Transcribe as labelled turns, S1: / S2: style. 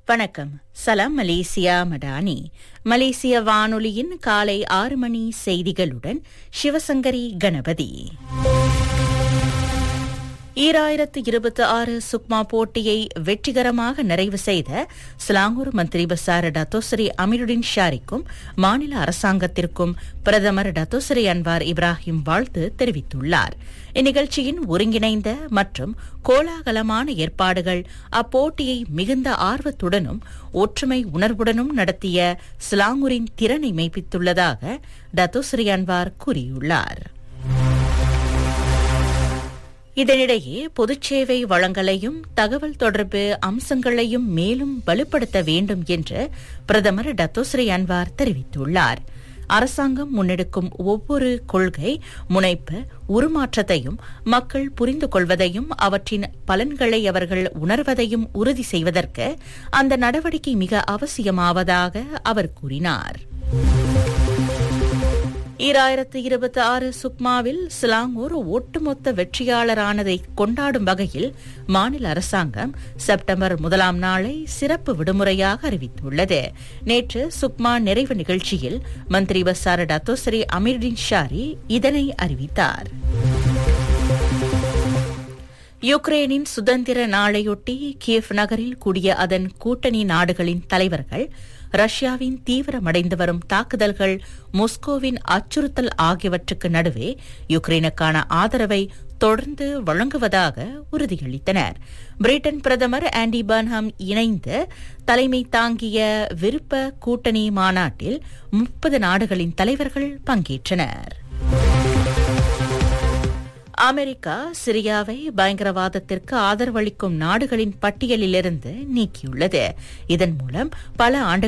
S1: வணக்கம் சலாம் மலேசியா மடானி மலேசிய வானொலியின் காலை ஆறு மணி செய்திகளுடன் சிவசங்கரி கணபதி ஈராயிரத்து இருபத்தி ஆறு சுக்மா போட்டியை வெற்றிகரமாக நிறைவு செய்த சிலாங்கூர் மந்திரி பசார் டத்தோசரி அமீருடின் ஷாரிக்கும் மாநில அரசாங்கத்திற்கும் பிரதமர் டத்தோசரி அன்வார் இப்ராஹிம் வாழ்த்து தெரிவித்துள்ளார் இந்நிகழ்ச்சியின் ஒருங்கிணைந்த மற்றும் கோலாகலமான ஏற்பாடுகள் அப்போட்டியை மிகுந்த ஆர்வத்துடனும் ஒற்றுமை உணர்வுடனும் நடத்திய சிலாங்கூரின் திறனை மெய்ப்பித்துள்ளதாக டத்தோசரி அன்வார் கூறியுள்ளார் இதனிடையே பொதுச்சேவை வளங்களையும் தகவல் தொடர்பு அம்சங்களையும் மேலும் வலுப்படுத்த வேண்டும் என்று பிரதமர் டத்தோஸ்ரீ அன்வார் தெரிவித்துள்ளார் அரசாங்கம் முன்னெடுக்கும் ஒவ்வொரு கொள்கை முனைப்பு உருமாற்றத்தையும் மக்கள் புரிந்து கொள்வதையும் அவற்றின் பலன்களை அவர்கள் உணர்வதையும் உறுதி செய்வதற்கு அந்த நடவடிக்கை மிக அவசியமாவதாக அவர் கூறினார் ஈராயிரத்து இருபத்தி ஆறு சுக்மாவில் சிலாங்கூர் ஒட்டுமொத்த வெற்றியாளரானதை கொண்டாடும் வகையில் மாநில அரசாங்கம் செப்டம்பர் முதலாம் நாளை சிறப்பு விடுமுறையாக அறிவித்துள்ளது நேற்று சுக்மா நிறைவு நிகழ்ச்சியில் மந்திரி பசார் டத்தோசரி அமீர்டின் ஷாரி இதனை அறிவித்தார் யுக்ரேனின் சுதந்திர நாளையொட்டி கியேவ் நகரில் கூடிய அதன் கூட்டணி நாடுகளின் தலைவர்கள் ரஷ்யாவின் தீவிரமடைந்து வரும் தாக்குதல்கள் மொஸ்கோவின் அச்சுறுத்தல் ஆகியவற்றுக்கு நடுவே யுக்ரைனுக்கான ஆதரவை தொடர்ந்து வழங்குவதாக உறுதியளித்தனர் பிரிட்டன் பிரதமர் ஆண்டி பர்ன்ஹம் இணைந்து தலைமை தாங்கிய விருப்ப கூட்டணி மாநாட்டில் முப்பது நாடுகளின் தலைவர்கள் பங்கேற்றனர் அமெரிக்கா சிரியாவை பயங்கரவாதத்திற்கு ஆதரவளிக்கும் நாடுகளின் பட்டியலிலிருந்து நீக்கியுள்ளது இதன் மூலம் பல ஆண்டுகள்